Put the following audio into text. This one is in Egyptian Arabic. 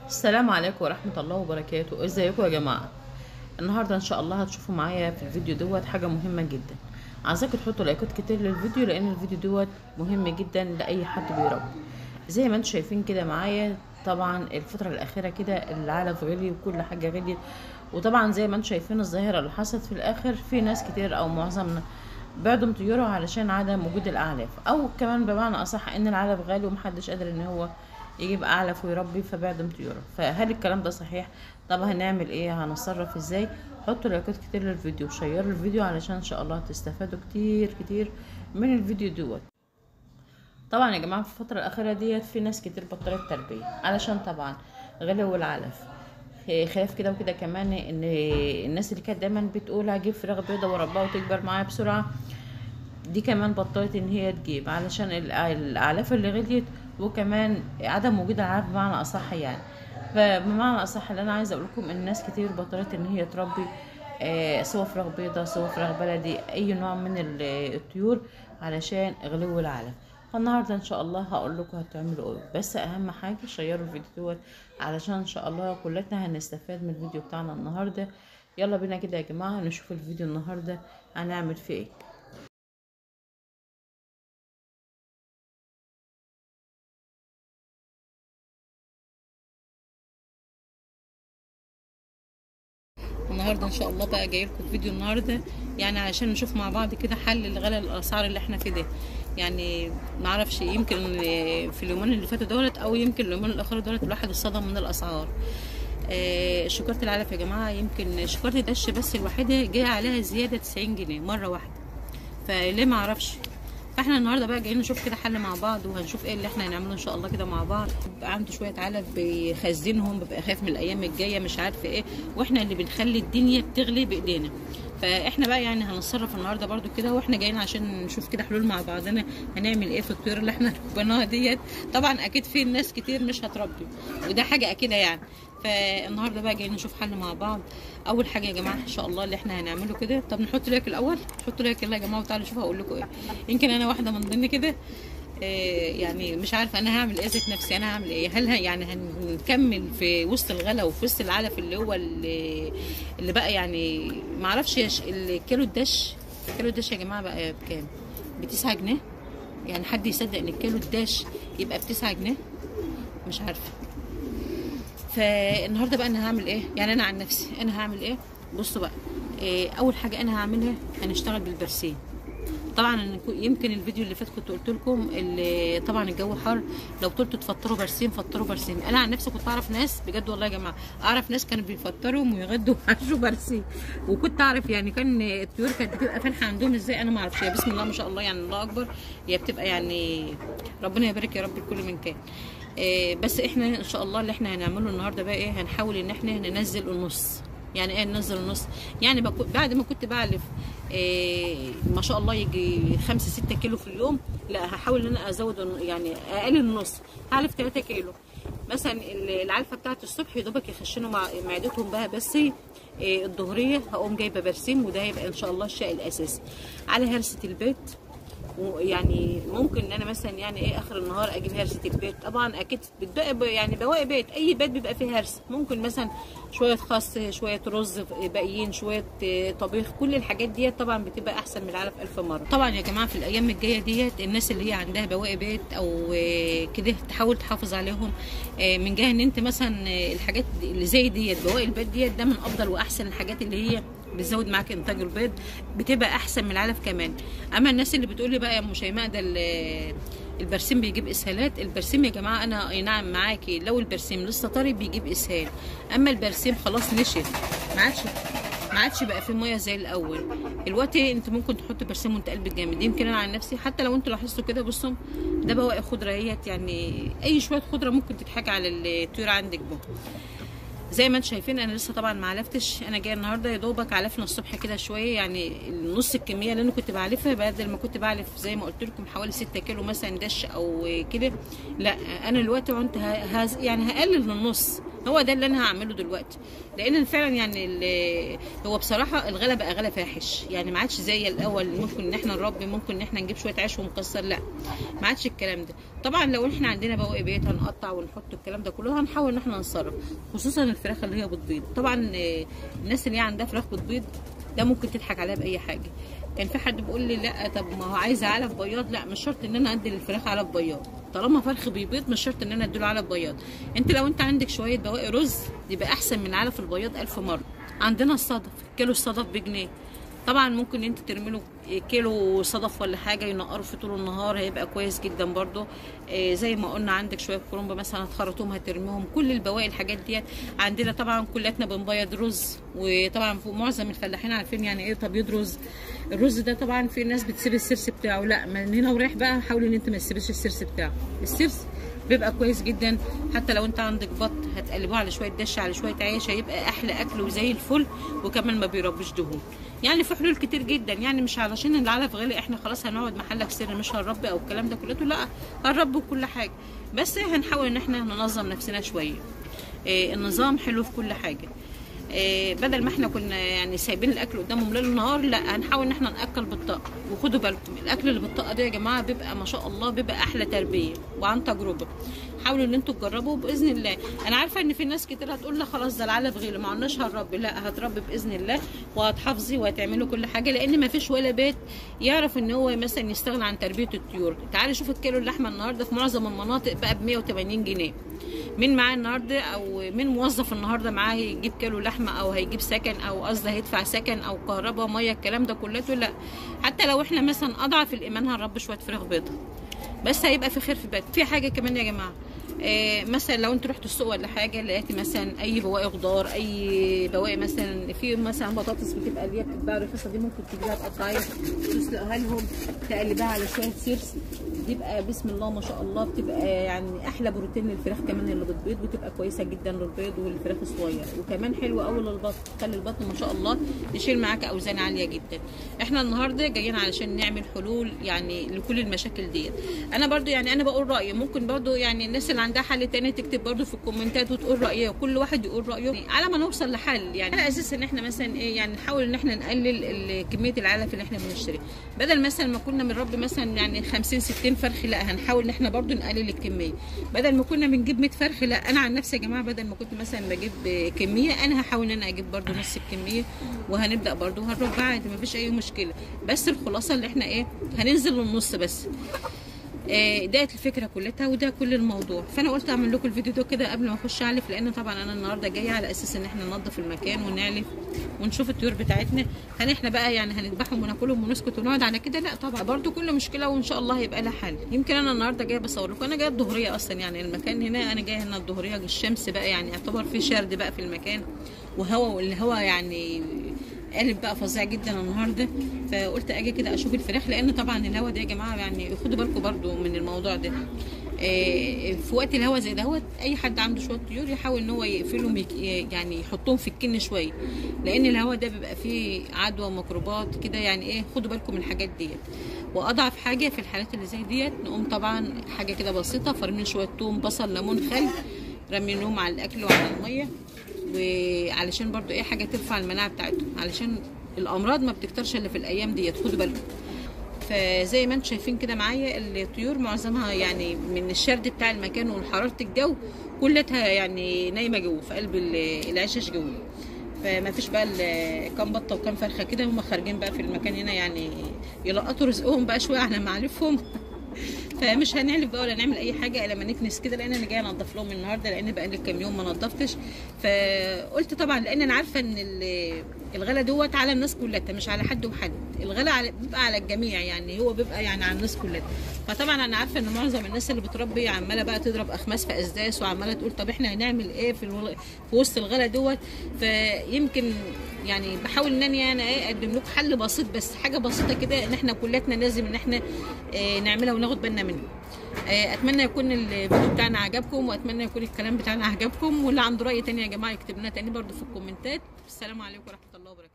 السلام عليكم ورحمة الله وبركاته ازيكم يا جماعة النهاردة ان شاء الله هتشوفوا معايا في الفيديو دوت حاجة مهمة جدا عايزاكم تحطوا لايكات كتير للفيديو لان الفيديو دوت مهم جدا لاي حد بيربي زي ما انتم شايفين كده معايا طبعا الفترة الاخيرة كده العلف غلي وكل حاجة غليت وطبعا زي ما انتم شايفين الظاهرة اللي حصلت في الاخر في ناس كتير او معظمنا بعدم طيوره علشان عدم وجود الاعلاف او كمان بمعنى اصح ان العلف غالي ومحدش قادر ان هو يجيب اعلف ويربي فبعدم طيوره فهل الكلام ده صحيح طب هنعمل ايه هنتصرف ازاي حطوا لايكات كتير للفيديو شيروا الفيديو علشان ان شاء الله تستفادوا كتير كتير من الفيديو دوت طبعا يا جماعه في الفتره الاخيره ديت في ناس كتير بطلت تربيه علشان طبعا غلو العلف خلاف كده وكده كمان ان الناس اللي كانت دايما بتقول هجيب فراخ بيضه واربيها وتكبر معايا بسرعه دي كمان بطلت ان هي تجيب علشان الاعلاف اللي غليت وكمان عدم وجود العلف بمعنى اصح يعني فبمعنى اصح اللي انا عايزه اقول لكم ان ناس كتير بطلت ان هي تربي آه سواء فراخ بيضه سواء فراخ بلدي اي نوع من الطيور علشان غلو العلف فالنهارده ان شاء الله هقول لكم هتعملوا ايه بس اهم حاجه شيروا الفيديو دوت علشان ان شاء الله كلنا هنستفاد من الفيديو بتاعنا النهارده يلا بينا كده يا جماعه نشوف الفيديو النهارده هنعمل فيه ايه النهارده ان شاء الله بقى جاي لكم فيديو النهارده يعني عشان نشوف مع بعض كده حل لغلاء الاسعار اللي احنا فيه ده يعني ما اعرفش يمكن في اليومين اللي فاتوا دولت او يمكن اليومين الاخر دولت الواحد اتصدم من الاسعار آه شكاره العلف يا جماعه يمكن شكاره الدش بس الوحيده جايه عليها زياده 90 جنيه مره واحده فليه ما اعرفش فاحنا النهارده بقى جايين نشوف كده حل مع بعض وهنشوف ايه اللي احنا هنعمله ان شاء الله كده مع بعض بيبقى عنده شويه علف بيخزنهم ببقى خايف من الايام الجايه مش عارفه ايه واحنا اللي بنخلي الدنيا بتغلي بايدينا فاحنا بقى يعني هنتصرف النهارده برده كده واحنا جايين عشان نشوف كده حلول مع بعضنا هنعمل ايه في الطيور اللي احنا ربيناها ديت طبعا اكيد في ناس كتير مش هتربي وده حاجه اكيده يعني فالنهارده بقى جايين نشوف حل مع بعض اول حاجه يا جماعه ان شاء الله اللي احنا هنعمله كده طب نحط لايك الاول نحط لايك يلا يا جماعه وتعالوا شوفوا هقول لكم ايه يمكن انا واحده من ضمن كده إيه يعني مش عارفه انا هعمل ايه ذات نفسي انا هعمل ايه هل يعني هنكمل في وسط الغلا وفي وسط العلف اللي هو اللي, اللي بقى يعني ما اعرفش الكيلو الدش كيلو الدش يا جماعه بقى بكام ب 9 جنيه يعني حد يصدق ان الكيلو الداش يبقى ب 9 جنيه مش عارفه فالنهارده بقى انا هعمل ايه يعني انا عن نفسي انا هعمل ايه بصوا بقى إيه اول حاجه انا هعملها هنشتغل بالبرسيم طبعا يمكن الفيديو اللي فات كنت قلت لكم اللي طبعا الجو حر لو قلتوا تفطروا برسيم فطروا برسيم انا عن نفسي كنت اعرف ناس بجد والله يا جماعه اعرف ناس كانوا بيفطروا ويغدوا ويعشوا برسيم وكنت اعرف يعني كان الطيور كانت بتبقى فالحه عندهم ازاي انا ما اعرفش بسم الله ما شاء الله يعني الله اكبر هي بتبقى يعني ربنا يبارك يا رب لكل من كان إيه بس احنا ان شاء الله اللي احنا هنعمله النهارده بقى ايه هنحاول ان احنا ننزل النص يعني ايه ننزل النص يعني بعد ما كنت بعلف إيه ما شاء الله يجي 5 6 كيلو في اليوم لا هحاول ان انا ازود يعني اقلل النص هعلف 3 كيلو مثلا العلفه بتاعت الصبح يا دوبك يخشنوا مع معدتهم بقى بس إيه الظهريه هقوم جايبه برسيم وده هيبقى ان شاء الله الشيء الاساسي على هرسه البيت ويعني ممكن ان انا مثلا يعني ايه اخر النهار اجيب هرسه البيت طبعا اكيد بتبقى يعني بواقي بيت اي بيت بيبقى فيه هرسه ممكن مثلا شويه خس شويه رز باقيين شويه طبيخ كل الحاجات ديت طبعا بتبقى احسن من العلف الف مره طبعا يا جماعه في الايام الجايه ديت الناس اللي هي عندها بواقي بيت او كده تحاول تحافظ عليهم من جهه ان انت مثلا الحاجات اللي زي ديت بواقي البيت ديت ده من افضل واحسن الحاجات اللي هي بتزود معاك انتاج البيض بتبقى احسن من العلف كمان اما الناس اللي بتقولي بقى يا ام شيماء ده البرسيم بيجيب اسهالات البرسيم يا جماعه انا اي نعم معاكي لو البرسيم لسه طري بيجيب اسهال اما البرسيم خلاص نشف ما عادش ما عادش بقى فيه ميه زي الاول دلوقتي انت ممكن تحط برسيم وانت قلبك جامد يمكن انا عن نفسي حتى لو انتوا لاحظتوا كده بصوا ده بواقي خضره اهيت يعني اي شويه خضره ممكن تتحاج على الطيور عندك بقى زي ما انتم شايفين انا لسه طبعا ما علفتش انا جايه النهارده يا دوبك علفنا الصبح كده شويه يعني نص الكميه اللي انا كنت بعلفها بدل ما كنت بعلف زي ما قلت لكم حوالي 6 كيلو مثلا دش او كده لا انا دلوقتي كنت هز يعني هقلل للنص هو ده اللي انا هعمله دلوقتي لان فعلا يعني ال- هو بصراحه الغلا بقى غلا فاحش يعني ما عادش زي الاول ممكن ان احنا نربي ممكن ان احنا نجيب شويه عيش ونكسر لا ما عادش الكلام ده طبعا لو احنا عندنا بواقي بيت هنقطع ونحط الكلام ده كله هنحاول ان احنا نتصرف خصوصا الفراخ اللي هي بتبيض طبعا آه، الناس اللي هي عندها فراخ بتبيض ده ممكن تضحك عليها باي حاجه كان في حد بيقول لي لا طب ما هو عايزه علف بياض لا مش شرط ان انا ادي للفراخ علف بياض طالما فرخ بيبيض مش شرط ان انا اديله علف بياض انت لو انت عندك شويه بواقي رز يبقى احسن من علف البياض ألف مره عندنا الصدف كيلو الصدف بجنيه طبعا ممكن انت ترمي له كيلو صدف ولا حاجه ينقروا في طول النهار هيبقى كويس جدا برضو آه، زي ما قلنا عندك شويه كرنب مثلا هتخرطوهم هترميهم كل البواقي الحاجات ديت عندنا طبعا كلاتنا بنبيض رز وطبعا فوق معظم الفلاحين عارفين يعني ايه تبييض رز الرز ده طبعا في ناس بتسيب السرس بتاعه لا من هنا ورايح بقى حاول ان انت ما تسيبش السرس بتاعه السرس بيبقى كويس جدا حتى لو انت عندك بط هتقلبوه على شويه دش على شويه عيش هيبقى احلى اكل وزي الفل وكمان ما بيربيش دهون يعني في حلول كتير جدا يعني مش علشان العلف غالي احنا خلاص هنقعد محلك سر مش هنربي او الكلام ده كله لا هنربي كل حاجه بس هنحاول ان احنا ننظم نفسنا شويه إيه النظام حلو في كل حاجه إيه بدل ما احنا كنا يعني سايبين الاكل قدامهم ليل ونهار لا هنحاول ان احنا ناكل بالطاقه وخدوا بالكم الاكل اللي بالطاقه ده يا جماعه بيبقى ما شاء الله بيبقى احلى تربيه وعن تجربه حاولوا ان انتوا تجربوا باذن الله انا عارفه ان في ناس كتير هتقول لا خلاص ده العلف غالي ما عدناش هنربي لا هتربي باذن الله وهتحافظي وهتعملوا كل حاجه لان ما فيش ولا بيت يعرف ان هو مثلا يستغنى عن تربيه الطيور تعالي شوف الكيلو اللحمه النهارده في معظم المناطق بقى ب 180 جنيه مين معاه النهارده او مين موظف النهارده معاه يجيب كيلو لحمه او هيجيب سكن او قصدي هيدفع سكن او كهرباء ميه الكلام ده كلته لا حتى لو احنا مثلا اضعف الايمان هنربي شويه فراخ بيضه بس هيبقى في خير في بيت في حاجه كمان يا جماعه آه مثلا لو انت رحت السوق ولا حاجه لقيتي مثلا اي بواقي خضار اي بواقي مثلا في مثلا بطاطس بتبقى اللي هي بتتباع رخيصه دي ممكن تجيبها تقطعيها تسلقها لهم تقلبها على شويه سيرس بيبقى بسم الله ما شاء الله بتبقى يعني احلى بروتين للفراخ كمان اللي بتبيض بتبقى كويسه جدا للبيض والفراخ الصغير وكمان حلوه قوي للبطن تخلي البطن ما شاء الله يشيل معاك اوزان عاليه جدا احنا النهارده جايين علشان نعمل حلول يعني لكل المشاكل ديت انا برضو يعني انا بقول رايي ممكن برضو يعني الناس اللي عندها حل تاني تكتب برضو في الكومنتات وتقول رايها وكل واحد يقول رايه يعني على ما نوصل لحل يعني على اساس ان احنا مثلا ايه يعني نحاول ان احنا نقلل ال- كميه العلف اللي احنا بنشتري بدل مثلا ما كنا بنربي مثلا يعني 50 60 فرخ لا هنحاول ان احنا برضو نقلل الكميه بدل ما كنا بنجيب 100 فرخ لا انا عن نفسي يا جماعه بدل ما كنت مثلا بجيب كميه انا هحاول ان انا اجيب برضو نص الكميه وهنبدا برضو هنربي عادي مفيش اي مشكله بس الخلاصه اللي احنا ايه هننزل للنص بس آه، ديت الفكره كلها وده كل الموضوع فانا قلت اعمل لكم الفيديو ده كده قبل ما اخش اعلف لان طبعا انا النهارده جايه على اساس ان احنا ننظف المكان ونعلف ونشوف الطيور بتاعتنا هل احنا بقى يعني هنذبحهم وناكلهم ونسكت ونقعد على كده لا طبعا برضو كل مشكله وان شاء الله هيبقى لها حل يمكن انا النهارده جايه بصور لكم انا جايه الظهريه اصلا يعني المكان هنا انا جايه هنا الظهريه الشمس بقى يعني يعتبر في شرد بقى في المكان وهواء والهواء يعني قالب بقى فظيع جدا النهارده فقلت اجي كده اشوف الفراخ لان طبعا الهوا ده يا جماعه يعني خدوا بالكم برضو من الموضوع ده آه، في وقت الهوا زي دهوت اي حد عنده شويه طيور يحاول ان هو يقفلهم يك- يعني يحطهم في الكن شويه لان الهوا ده بيبقى فيه عدوى وميكروبات كده يعني ايه خدوا بالكم من الحاجات ديت واضعف حاجه في الحالات اللي زي ديت نقوم طبعا حاجه كده بسيطه فرمين شويه توم بصل ليمون خل رمينهم على الاكل وعلى الميه وعلشان برضو ايه حاجه ترفع المناعه بتاعتهم علشان الامراض ما بتكترش الا في الايام ديت خدوا بالكم فزي ما انتم شايفين كده معايا الطيور معظمها يعني من الشرد بتاع المكان وحراره الجو كلها يعني نايمه جوه في قلب ال- العشش جوه فما فيش بقى ال- كام بطه وكام فرخه كده هم خارجين بقى في المكان هنا يعني يلقطوا رزقهم بقى شويه على معارفهم فمش هنعلف بقى ولا نعمل اي حاجه الا لما نكنس كده لان انا جايه انضف لهم النهارده لان بقى لي كام يوم ما نضفتش فقلت طبعا لان انا عارفه ان ال- الغلا دوت على الناس كلها مش على حد وحد الغلا على بيبقى على الجميع يعني هو بيبقى يعني على الناس كلها فطبعا انا عارفه ان معظم الناس اللي بتربي عماله بقى تضرب اخماس في اسداس وعماله تقول طب احنا هنعمل ايه في الول... في وسط الغلا دوت فيمكن يعني بحاول ان انا يعني ايه اقدم لكم حل بسيط بس حاجه بسيطه كده ان احنا كلاتنا لازم ان احنا اه نعملها وناخد بالنا منها آه، اتمنى يكون الفيديو بتاعنا عجبكم واتمنى يكون الكلام بتاعنا عجبكم واللي عنده راي تاني يا جماعه يكتب لنا تاني برضو في الكومنتات السلام عليكم ورحمه الله وبركاته